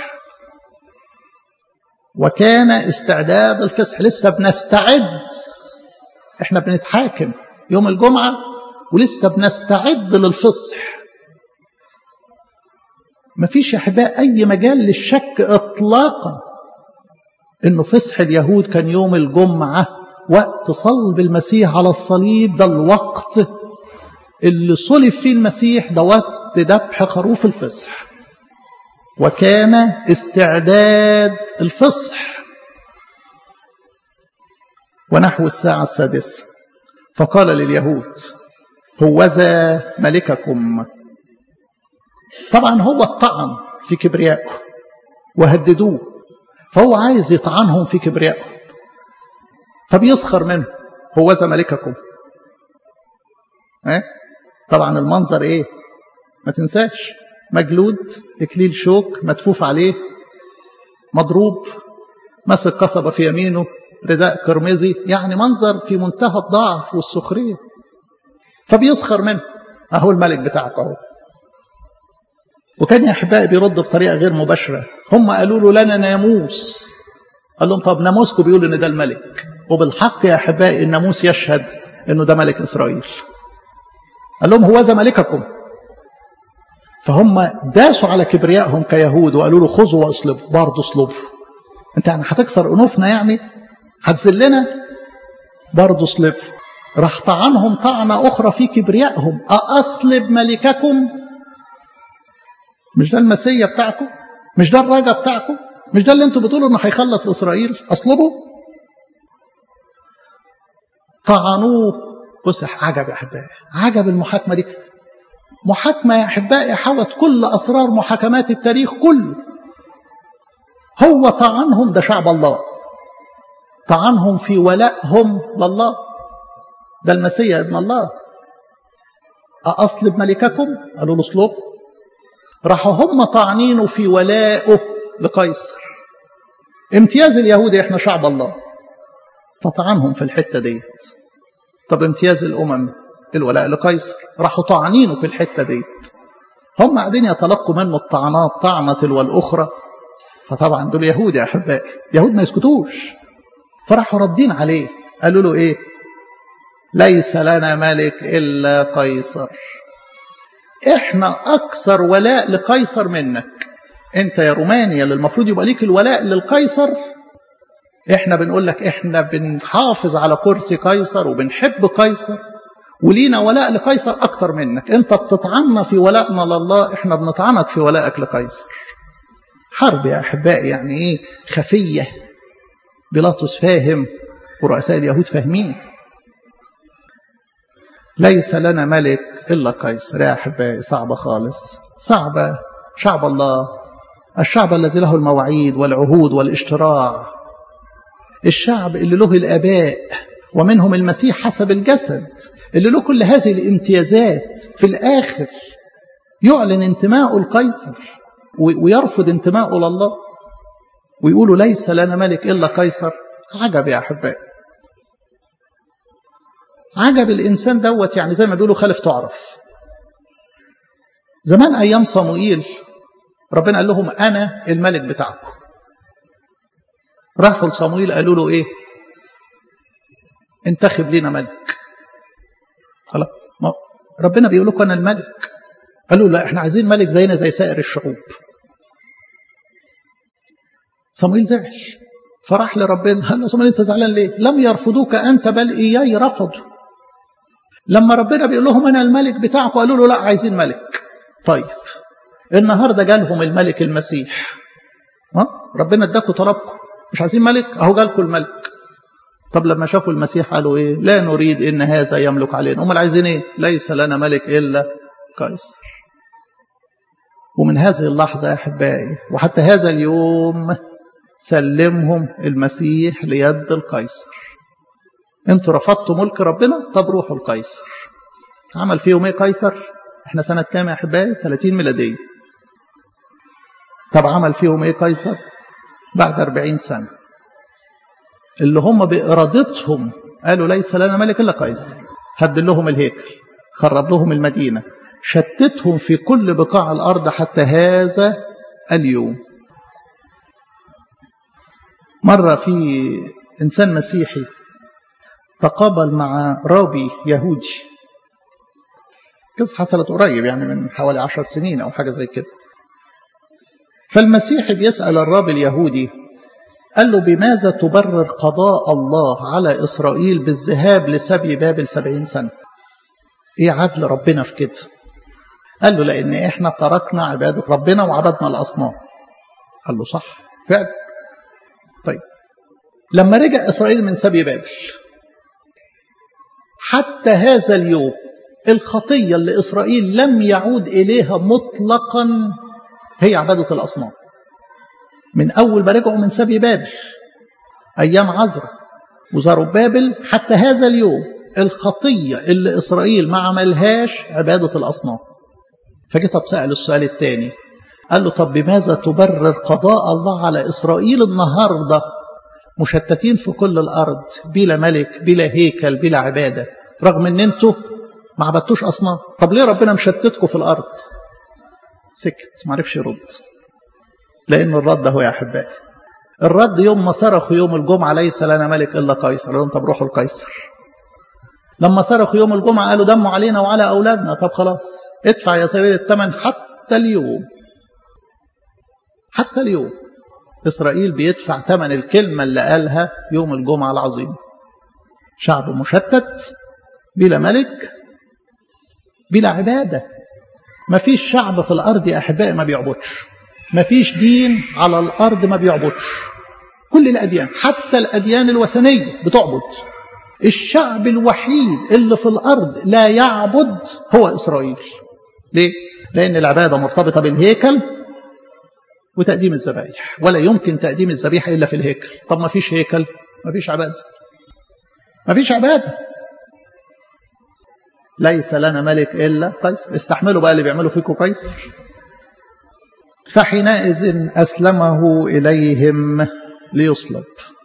وكان استعداد الفصح لسه بنستعد احنا بنتحاكم يوم الجمعة ولسه بنستعد للفصح مفيش يا احباء اي مجال للشك اطلاقا انه فصح اليهود كان يوم الجمعه وقت صلب المسيح على الصليب ده الوقت اللي صلب فيه المسيح ده وقت ذبح خروف الفصح وكان استعداد الفصح ونحو الساعة السادسة فقال لليهود هوذا ملككم طبعا هو الطعن في كبريائه وهددوه فهو عايز يطعنهم في كبريائهم فبيسخر منه هوذا ملككم اه؟ طبعا المنظر ايه ما تنساش مجلود اكليل شوك مدفوف عليه مضروب ماسك قصبة في يمينه رداء قرمزي يعني منظر في منتهى الضعف والسخرية فبيسخر منه اهو الملك بتاعك اهو وكان يا احبائي بيرد بطريقه غير مباشره هم قالوا له لنا ناموس قال لهم طب ناموسكم بيقول ان ده الملك وبالحق يا احبائي الناموس يشهد انه ده ملك اسرائيل قال لهم هوذا ملككم فهم داسوا على كبريائهم كيهود وقالوا له خذوا واصلبوا برضه اصلبوا انت يعني هتكسر انوفنا يعني هتذلنا برضه اصلبوا راح طعنهم طعنه اخرى في كبريائهم ااصلب ملككم مش ده المسيا بتاعكم مش ده الراجع بتاعكم مش ده اللي انتوا بتقولوا انه هيخلص اسرائيل اصلبه طعنوه بص عجب يا احبائي عجب المحاكمه دي محاكمه يا احبائي حوت كل اسرار محاكمات التاريخ كله هو طعنهم ده شعب الله طعنهم في ولائهم لله ده المسيح ابن الله أصلب ملككم قالوا له اصلب راحوا هم طعنينه في ولائه لقيصر امتياز اليهود احنا شعب الله فطعنهم في الحته ديت طب امتياز الامم الولاء لقيصر راحوا طعنينه في الحته ديت هم قاعدين يتلقوا منه الطعنات طعنه تلو الاخرى فطبعا دول يهود يا احبائي يهود ما يسكتوش فراحوا ردين عليه قالوا له ايه ليس لنا ملك الا قيصر احنا اكثر ولاء لقيصر منك انت يا رومانيا اللي المفروض يبقى ليك الولاء للقيصر احنا بنقول لك احنا بنحافظ على كرسي قيصر وبنحب قيصر ولينا ولاء لقيصر اكتر منك انت بتطعنا في ولائنا لله احنا بنطعنك في ولائك لقيصر حرب يا احبائي يعني ايه خفيه بيلاطس فاهم ورؤساء اليهود فاهمين ليس لنا ملك الا قيصر يا احبائي صعبه خالص صعبه شعب الله الشعب الذي له المواعيد والعهود والاشتراع الشعب اللي له الاباء ومنهم المسيح حسب الجسد اللي له كل هذه الامتيازات في الاخر يعلن انتمائه لقيصر ويرفض انتمائه لله ويقولوا ليس لنا ملك الا قيصر عجب يا احبائي عجب الانسان دوت يعني زي ما بيقولوا خالف تعرف زمان ايام صموئيل ربنا قال لهم انا الملك بتاعكم راحوا لصموئيل قالوا له ايه انتخب لنا ملك خلاص ربنا بيقول لكم انا الملك قالوا لا احنا عايزين ملك زينا زي سائر الشعوب صموئيل زعل فراح لربنا قال له صموئيل انت زعلان ليه لم يرفضوك انت بل اياي رفضوا لما ربنا بيقول لهم انا الملك بتاعكم قالوا له لا عايزين ملك طيب النهارده جالهم الملك المسيح ها ربنا اداكم طلبكم مش عايزين ملك اهو جالكم الملك طب لما شافوا المسيح قالوا ايه لا نريد ان هذا يملك علينا امال عايزين ايه ليس لنا ملك الا قيصر ومن هذه اللحظه يا احبائي وحتى هذا اليوم سلمهم المسيح ليد القيصر انتوا رفضتوا ملك ربنا طب روحوا القيصر عمل فيهم ايه قيصر احنا سنه كام يا احبائي 30 ميلاديه طب عمل فيهم ايه قيصر بعد 40 سنه اللي هم بارادتهم قالوا ليس لنا ملك الا قيصر هد لهم الهيكل خرب لهم المدينه شتتهم في كل بقاع الارض حتى هذا اليوم مره في انسان مسيحي تقابل مع رابي يهودي قصة حصلت قريب يعني من حوالي عشر سنين أو حاجة زي كده فالمسيح بيسأل الراب اليهودي قال له بماذا تبرر قضاء الله على إسرائيل بالذهاب لسبي بابل سبعين سنة إيه عدل ربنا في كده قال له لأن إحنا تركنا عبادة ربنا وعبدنا الأصنام قال له صح فعلا طيب لما رجع إسرائيل من سبي بابل حتى هذا اليوم الخطية اللي إسرائيل لم يعود إليها مطلقا هي عبادة الأصنام من أول ما رجعوا من سبي بابل أيام عزرا وزربابل حتى هذا اليوم الخطية اللي إسرائيل ما عملهاش عبادة الأصنام فجه طب سأل السؤال الثاني قال له طب بماذا تبرر قضاء الله على إسرائيل النهاردة مشتتين في كل الأرض بلا ملك بلا هيكل بلا عبادة رغم ان انتوا ما عبدتوش أصنام طب ليه ربنا مشتتكم في الأرض سكت ما عرفش يرد لأن الرد هو يا أحبائي الرد يوم ما صرخوا يوم الجمعة ليس لنا ملك إلا قيصر لهم طب روحوا القيصر لما صرخوا يوم الجمعة قالوا دموا علينا وعلى أولادنا طب خلاص ادفع يا سيدي الثمن حتى اليوم حتى اليوم إسرائيل بيدفع ثمن الكلمة اللي قالها يوم الجمعة العظيم شعب مشتت بلا ملك بلا عبادة ما فيش شعب في الأرض يا أحبائي ما بيعبدش ما فيش دين على الأرض ما بيعبدش كل الأديان حتى الأديان الوثنية بتعبد الشعب الوحيد اللي في الأرض لا يعبد هو إسرائيل ليه؟ لأن العبادة مرتبطة بالهيكل وتقديم الذبائح ولا يمكن تقديم الذبيحة إلا في الهيكل طب ما فيش هيكل ما فيش عبادة ما فيش عبادة ليس لنا ملك إلا قيصر استحملوا بقى اللي بيعملوا فيكم قيصر فحينئذ أسلمه إليهم ليصلب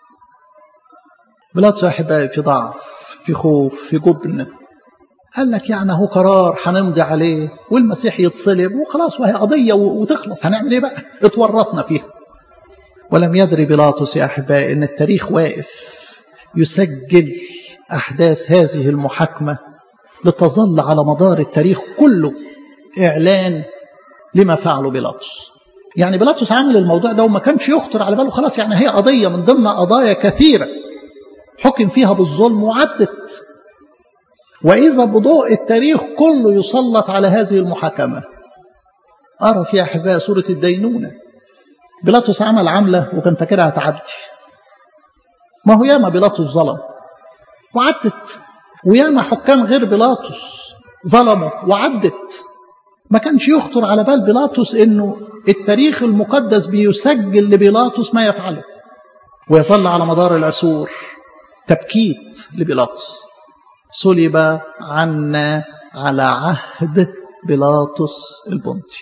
بلاد صاحبائي في ضعف في خوف في جبن قال لك يعني هو قرار هنمضي عليه والمسيح يتصلب وخلاص وهي قضية وتخلص هنعمل ايه بقى اتورطنا فيها ولم يدري بيلاطس يا أحبائي أن التاريخ واقف يسجل أحداث هذه المحاكمة لتظل على مدار التاريخ كله إعلان لما فعله بيلاطس يعني بيلاطس عامل الموضوع ده وما كانش يخطر على باله خلاص يعني هي قضية من ضمن قضايا كثيرة حكم فيها بالظلم وعدت وإذا بضوء التاريخ كله يسلط على هذه المحاكمة أرى في أحباء سورة الدينونة بيلاطس عمل عملة وكان فاكرها تعدي ما هو ياما بيلاطس ظلم وعدت وياما حكام غير بيلاطس ظلموا وعدت ما كانش يخطر على بال بيلاطس انه التاريخ المقدس بيسجل لبيلاطس ما يفعله ويظل على مدار العصور تبكيت لبيلاطس صلب عنا على عهد بيلاطس البنطي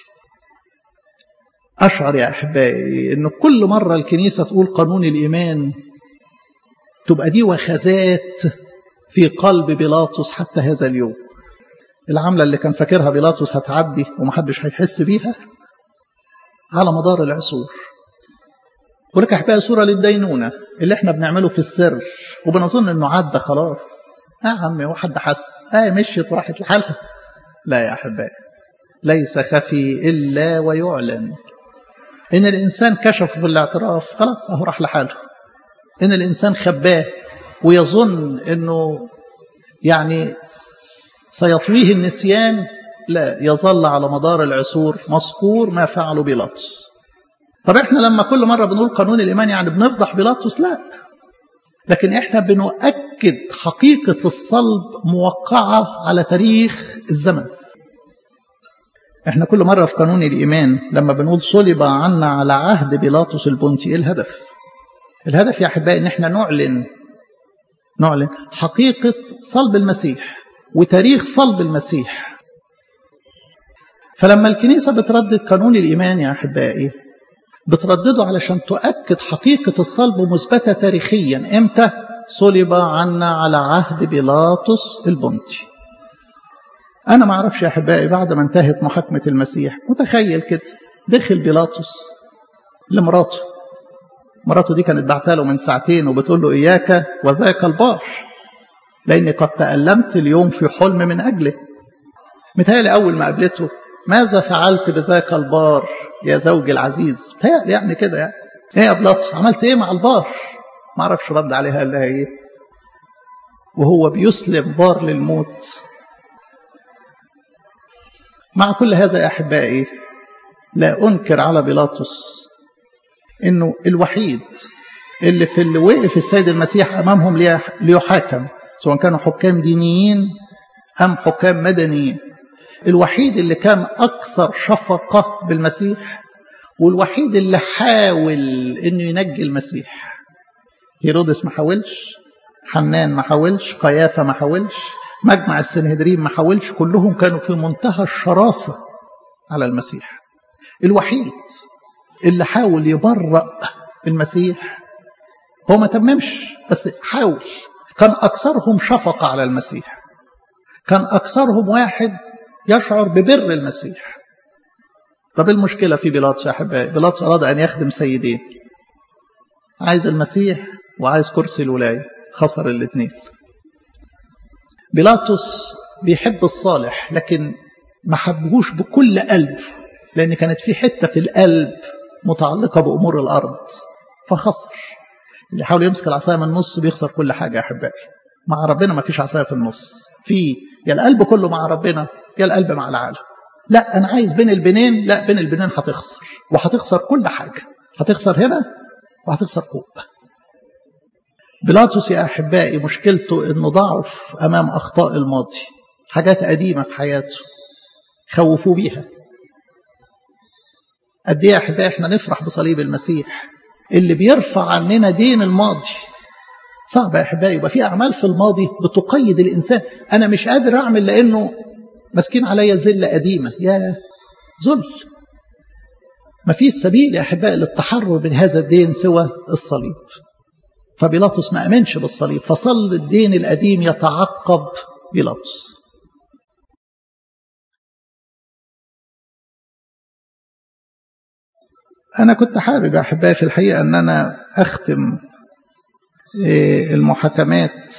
أشعر يا أحبائي أن كل مرة الكنيسة تقول قانون الإيمان تبقى دي وخزات في قلب بيلاطس حتى هذا اليوم العملة اللي كان فاكرها بيلاطس هتعدي ومحدش هيحس بيها على مدار العصور ولك أحبائي صورة للدينونة اللي احنا بنعمله في السر وبنظن انه عدى خلاص اه يا عمي هو حد حس اه مشيت وراحت لحالها لا يا أحبائي ليس خفي إلا ويعلن إن الإنسان كشف بالاعتراف خلاص أهو راح لحاله إن الإنسان خباه ويظن أنه يعني سيطويه النسيان لا يظل على مدار العصور مذكور ما فعله بيلاطس طب احنا لما كل مرة بنقول قانون الإيمان يعني بنفضح بيلاطس لا لكن احنا بنؤكد حقيقة الصلب موقعة على تاريخ الزمن احنا كل مرة في قانون الإيمان لما بنقول صلب عنا على عهد بيلاطس البنطي ايه الهدف الهدف يا أحبائي ان احنا نعلن نعلن حقيقة صلب المسيح وتاريخ صلب المسيح فلما الكنيسة بتردد قانون الإيمان يا أحبائي بتردده علشان تؤكد حقيقة الصلب مثبتة تاريخيا امتى صلب عنا على عهد بيلاطس البنطي أنا ما أعرفش يا أحبائي بعد ما انتهت محاكمة المسيح متخيل كده دخل بيلاطس لمراته مراته دي كانت بعتها له من ساعتين وبتقول له إياك وذاك البار لأني قد تألمت اليوم في حلم من أجله متهيألي أول ما قابلته ماذا فعلت بذاك البار يا زوجي العزيز متهيألي يعني كده يعني ايه يا بلاطس عملت ايه مع البار ما اعرفش رد عليها قال لها ايه وهو بيسلم بار للموت مع كل هذا يا احبائي لا انكر على بيلاطس انه الوحيد اللي في اللي وقف السيد المسيح امامهم ليحاكم سواء كانوا حكام دينيين ام حكام مدنيين الوحيد اللي كان اكثر شفقه بالمسيح والوحيد اللي حاول انه ينجي المسيح هيرودس ما حاولش حنان ما حاولش قيافه ما حاولش مجمع السنهدرين ما حاولش كلهم كانوا في منتهى الشراسه على المسيح الوحيد اللي حاول يبرأ المسيح هو ما تممش بس حاول كان أكثرهم شفقة على المسيح كان أكثرهم واحد يشعر ببر المسيح طب المشكلة في بيلاطس يا أحبائي بيلاطس أراد أن يخدم سيدين عايز المسيح وعايز كرسي الولاية خسر الاثنين بيلاطس بيحب الصالح لكن ما حبهوش بكل قلب لأن كانت في حتة في القلب متعلقة بأمور الأرض فخسر اللي يحاول يمسك العصاية من النص بيخسر كل حاجة يا أحبائي مع ربنا ما فيش عصاية في النص في يا القلب كله مع ربنا يا القلب مع العالم لا أنا عايز بين البنين لا بين البنين هتخسر وهتخسر كل حاجة هتخسر هنا وهتخسر فوق بيلاطس يا أحبائي مشكلته إنه ضعف أمام أخطاء الماضي حاجات قديمة في حياته خوفوه بيها قد ايه يا احبائي احنا نفرح بصليب المسيح اللي بيرفع عننا دين الماضي صعب يا احبائي يبقى في اعمال في الماضي بتقيد الانسان انا مش قادر اعمل لانه ماسكين عليا ذله قديمه يا ذل ما فيش سبيل يا احبائي للتحرر من هذا الدين سوى الصليب فبيلاطس ما امنش بالصليب فصل الدين القديم يتعقب بيلاطس أنا كنت حابب يا أحبائي في الحقيقة أن أنا أختم المحاكمات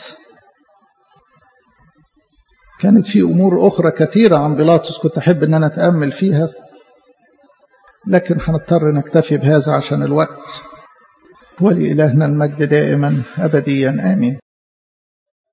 كانت في أمور أخرى كثيرة عن بيلاطس كنت أحب أن أنا أتأمل فيها لكن هنضطر نكتفي بهذا عشان الوقت ولإلهنا المجد دائما أبديا آمين